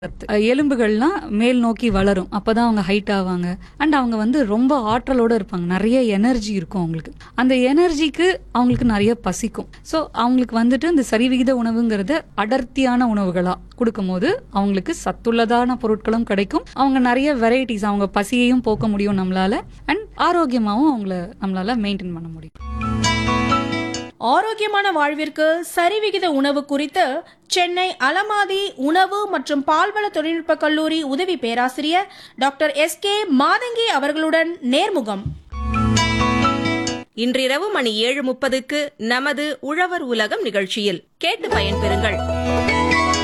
சத்து. அஹ் எலும்புகள்லாம் மேல் நோக்கி வளரும் அப்பதான் அவங்க ஹைட் ஆவாங்க அண்ட் அவங்க வந்து ரொம்ப ஆற்றலோட இருப்பாங்க நிறைய எனர்ஜி இருக்கும் அவங்களுக்கு அந்த எனர்ஜிக்கு அவங்களுக்கு நிறைய பசிக்கும் ஸோ அவங்களுக்கு வந்துட்டு இந்த சரிவிகித உணவுங்கிறத அடர்த்தியான உணவுகளா கொடுக்கும்போது அவங்களுக்கு சத்துள்ளதான பொருட்களும் கிடைக்கும் அவங்க நிறைய வெரைட்டிஸ் அவங்க பசியையும் போக்க முடியும் நம்மளால அண்ட் ஆரோக்கியமாவும் அவங்கள நம்மளால மெயின்டைன் பண்ண முடியும் ஆரோக்கியமான வாழ்விற்கு சரிவிகித உணவு குறித்து சென்னை அலமாதி உணவு மற்றும் பால்வள தொழில்நுட்ப கல்லூரி உதவி பேராசிரியர் டாக்டர் எஸ் கே மாதங்கி அவர்களுடன் நேர்முகம் இன்றிரவு மணி ஏழு முப்பதுக்கு நமது உழவர் உலகம் நிகழ்ச்சியில் கேட்டு பயன்பெறுங்கள்